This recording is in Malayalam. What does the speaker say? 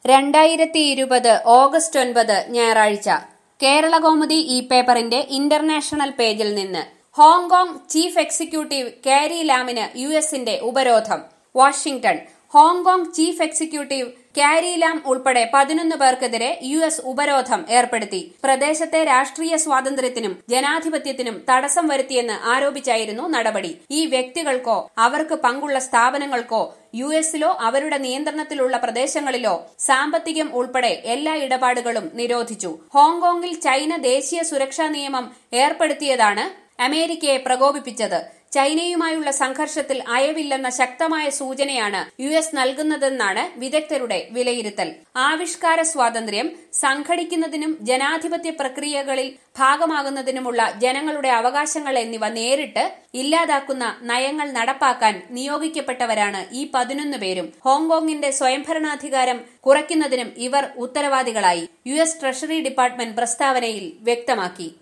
രണ്ടായിരത്തി ഇരുപത് ഓഗസ്റ്റ് ഒൻപത് ഞായറാഴ്ച കേരളകൗമുദി ഈ പേപ്പറിന്റെ ഇന്റർനാഷണൽ പേജിൽ നിന്ന് ഹോങ്കോങ് ചീഫ് എക്സിക്യൂട്ടീവ് കാരി ലാമിന് യു എസിന്റെ ഉപരോധം Washington Hong Kong chief executive Carrie Lam ഉൾപ്പെടെ പതിനൊന്ന് പേർക്കെതിരെ യു എസ് ഉപരോധം ഏർപ്പെടുത്തി പ്രദേശത്തെ രാഷ്ട്രീയ സ്വാതന്ത്ര്യത്തിനും ജനാധിപത്യത്തിനും തടസ്സം വരുത്തിയെന്ന് ആരോപിച്ചായിരുന്നു നടപടി ഈ വ്യക്തികൾക്കോ അവർക്ക് പങ്കുള്ള സ്ഥാപനങ്ങൾക്കോ യു എസിലോ അവരുടെ നിയന്ത്രണത്തിലുള്ള പ്രദേശങ്ങളിലോ സാമ്പത്തികം ഉൾപ്പെടെ എല്ലാ ഇടപാടുകളും നിരോധിച്ചു ഹോങ്കോങ്ങിൽ ചൈന ദേശീയ സുരക്ഷാ നിയമം ഏർപ്പെടുത്തിയതാണ് അമേരിക്കയെ പ്രകോപിപ്പിച്ചത് ചൈനയുമായുള്ള സംഘർഷത്തിൽ അയവില്ലെന്ന ശക്തമായ സൂചനയാണ് യു എസ് നൽകുന്നതെന്നാണ് വിദഗ്ധരുടെ വിലയിരുത്തൽ ആവിഷ്കാര സ്വാതന്ത്ര്യം സംഘടിക്കുന്നതിനും ജനാധിപത്യ പ്രക്രിയകളിൽ ഭാഗമാകുന്നതിനുമുള്ള ജനങ്ങളുടെ അവകാശങ്ങൾ എന്നിവ നേരിട്ട് ഇല്ലാതാക്കുന്ന നയങ്ങൾ നടപ്പാക്കാൻ നിയോഗിക്കപ്പെട്ടവരാണ് ഈ പതിനൊന്ന് പേരും ഹോങ്കോങ്ങിന്റെ സ്വയംഭരണാധികാരം കുറയ്ക്കുന്നതിനും ഇവർ ഉത്തരവാദികളായി യു എസ് ട്രഷറി ഡിപ്പാർട്ട്മെന്റ് പ്രസ്താവനയിൽ വ്യക്തമാക്കി